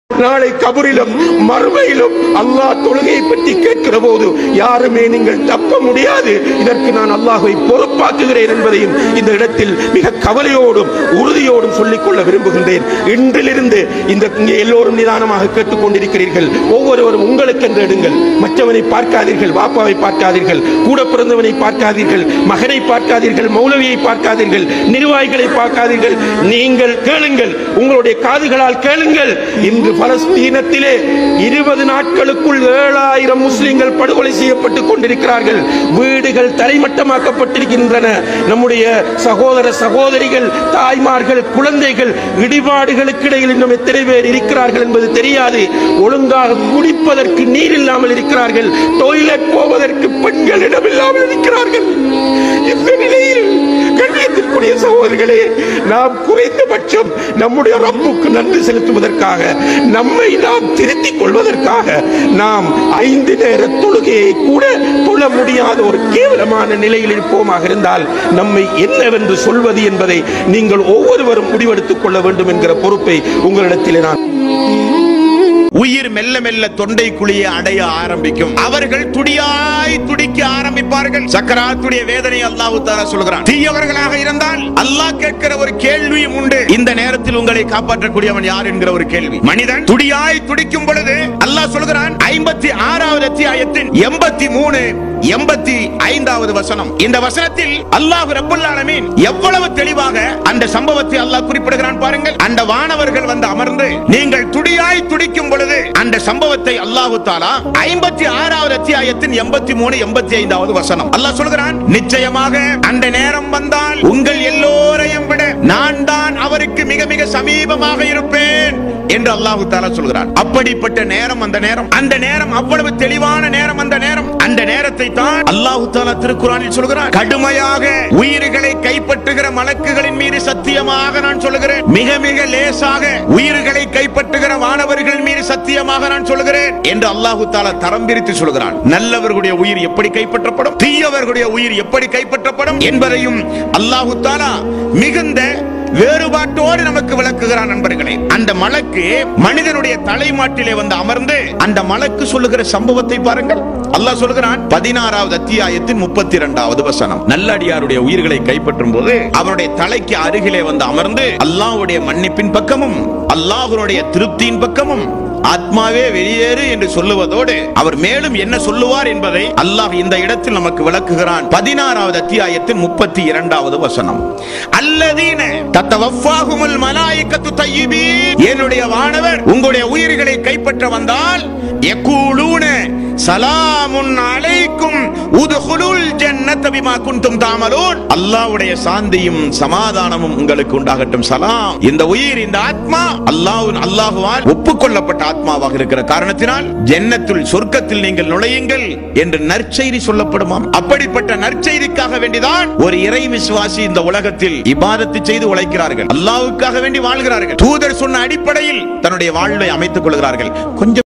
நாளை கபரிலும் மறுமையிலும் அல்லாஹ் தொழுகையை பற்றி கேட்கிற போது யாருமே நீங்கள் தப்ப முடியாது இதற்கு நான் அல்லாஹை பொறுப்பாக்குகிறேன் என்பதையும் இந்த இடத்தில் மிக கவலையோடும் உறுதியோடும் சொல்லிக்கொள்ள விரும்புகின்றேன் இன்றிலிருந்து இந்த இங்கே எல்லோரும் நிதானமாக கேட்டுக்கொண்டிருக்கிறீர்கள் ஒவ்வொருவரும் உங்களுக்கென்று எடுங்கள் மற்றவனை பார்க்காதீர்கள் பாப்பாவை பார்க்காதீர்கள் கூட பிறந்தவனை பார்க்காதீர்கள் மகனை பார்க்காதீர்கள் மௌலவியை பார்க்காதீர்கள் நிர்வாகிகளை பார்க்காதீர்கள் நீங்கள் கேளுங்கள் உங்களுடைய காதுகளால் கேளுங்கள் இன்று பலஸ்தீனத்திலே இருபது நாட்களுக்குள் ஏழாயிரம் முஸ்லிம்கள் படுகொலை செய்யப்பட்டுக் கொண்டிருக்கிறார்கள் வீடுகள் தரைமட்டமாக்கப்பட்டிருக்கின்றன நம்முடைய சகோதர சகோதரிகள் தாய்மார்கள் குழந்தைகள் இடிபாடுகளுக்கு இடையில் இன்னும் எத்தனை பேர் இருக்கிறார்கள் என்பது தெரியாது ஒழுங்காக குடிப்பதற்கு நீர் இல்லாமல் இருக்கிறார்கள் டொய்லெட் போவதற்கு பெண்கள் இடமில்லாமல் இருக்கிறார்கள் இந்த நிலையில் கண்ணியத்திற்குரிய சகோதரிகளே நாம் குறைந்தபட்சம் நம்முடைய ரப்புக்கு நன்றி செலுத்துவதற்காக நம்மை நாம் திருத்திக் கொள்வதற்காக நாம் ஐந்து நேர தொழுகையை கூட தொழ முடியாத ஒரு கேவலமான நிலையில் இருப்போமாக இருந்தால் நம்மை என்னவென்று சொல்வது என்பதை நீங்கள் ஒவ்வொருவரும் முடிவெடுத்துக் கொள்ள வேண்டும் என்கிற பொறுப்பை உங்களிடத்தில் நான் உயிர் மெல்ல மெல்ல தொண்டை குழியை அடைய ஆரம்பிக்கும் அவர்கள் துடியாய் துடிக்க ஆரம்பிப்பார்கள் சக்கராத்துடைய வேதனை அல்லாஹ் தாலா சொல்கிறான் தீயவர்களாக இருந்தால் அல்லாஹ் கேட்கிற ஒரு கேள்வியும் உண்டு இந்த நேரத்தில் உங்களை காப்பாற்றக்கூடியவன் யார் என்கிற ஒரு கேள்வி மனிதன் துடியாய் துடிக்கும் பொழுது அல்லாஹ் சொல்கிறான் ஐம்பத்தி ஆறாவது அத்தியாயத்தின் எண்பத்தி மூணு எண்பத்தி ஐந்தாவது வசனம் இந்த வசனத்தில் அல்லாஹ் ரப்பல் ஆலமீன் எவ்வளவு தெளிவாக அந்த சம்பவத்தை அல்லாஹ் குறிப்பிடுகிறான் பாருங்கள் அந்த வானவர்கள் வந்து அமர்ந்து நீங்கள் துடியாய் துடிக்கும் பொழுது அந்த சம்பவத்தை அல்லாஹு தாலா ஐம்பத்தி ஆறாவது அத்தியாயத்தின் எண்பத்தி மூணு எண்பத்தி ஐந்தாவது வசனம் அல்லாஹ் சொல்கிறான் நிச்சயமாக அந்த நேரம் வந்தால் உங்கள் எல்லோரையும் விட நான் தான் அவருக்கு மிக மிக சமீபமாக இருப்பேன் என்று அல்லாஹு தாலா சொல்கிறான் அப்படிப்பட்ட நேரம் அந்த நேரம் அந்த நேரம் அவ்வளவு தெளிவான நேரம் அந்த நேரம் அந்த நேரத்தை தான் அல்லாஹு தாலா திருக்குறானில் சொல்கிறான் கடுமையாக உயிர்களை கைப்பற்றுகிற மலக்குகளின் மீது சத்தியமாக நான் சொல்லுகிறேன் மிக மிக லேசாக உயிர்களை கைப்பற்றுகிற வானவர்கள் மீது சத்தியமாக நான் சொல்லுகிறேன் என்று அல்லாஹு தாலா தரம் பிரித்து சொல்கிறான் நல்லவர்களுடைய உயிர் எப்படி கைப்பற்றப்படும் தீயவர்களுடைய உயிர் எப்படி கைப்பற்றப்படும் என்பதையும் அல்லாஹு தாலா மிகுந்த வேறுபாட்டோடு நமக்கு விளக்குகிறான் நண்பர்களே அந்த மலக்கு மனிதனுடைய தலைமாட்டிலே வந்து அமர்ந்து அந்த மலக்கு சொல்லுகிற சம்பவத்தை பாருங்கள் அல்லாஹ் சொல்கிறான் பதினாறாவது அத்தியாயத்தின் முப்பத்தி இரண்டாவது வசனம் நல்லடியாருடைய உயிர்களை கைப்பற்றும் போது அவருடைய தலைக்கு அருகிலே வந்து அமர்ந்து அல்லாஹ்வுடைய மன்னிப்பின் பக்கமும் அல்லாஹ்வுடைய திருப்தியின் பக்கமும் ஆத்மாவே வெளியேறு என்று சொல்லுவதோடு அவர் மேலும் என்ன சொல்லுவார் என்பதை அல்லாஹ் இந்த இடத்தில் நமக்கு விளக்குகிறான் பதினாறாவது அத்தியாயத்தின் முப்பத்தி இரண்டாவது வசனம் அல்லதீன தத்தவஃபாகுமுல் மலாயிக்கத்து தய்யிபீன் என்னுடைய வானவர் உங்களுடைய உயிர்களை கைப்பற்ற வந்தால் யகூலூன சலாமுன் அலைக்கும் உதுகுலுல் ஜன்னத பிமா குன்தும் தாமலூன் அல்லாஹ்வுடைய சாந்தியும் சமாதானமும் உங்களுக்கு உண்டாகட்டும் சலாம் இந்த உயிர் இந்த ஆத்மா அல்லாஹ்வின் அல்லாஹ்வால் ஒப்புக்கொள்ளப்பட்ட ஆத்மாவாக இருக்கிற காரணத்தினால் ஜன்னத்துல் சொர்க்கத்தில் நீங்கள் நுழையுங்கள் என்று நற்செய்தி சொல்லப்படுமாம் அப்படிப்பட்ட நற்செய்திக்காக வேண்டிதான் ஒரு இறை விசுவாசி இந்த உலகத்தில் இபாதத்து செய்து உழைக்கிறார்கள் அல்லாஹ்வுக்காக வேண்டி வாழ்கிறார்கள் தூதர் சொன்ன அடிப்படையில் தன்னுடைய வாழ்வை அமைத்துக் கொள்கிறார்கள் கொஞ்சம்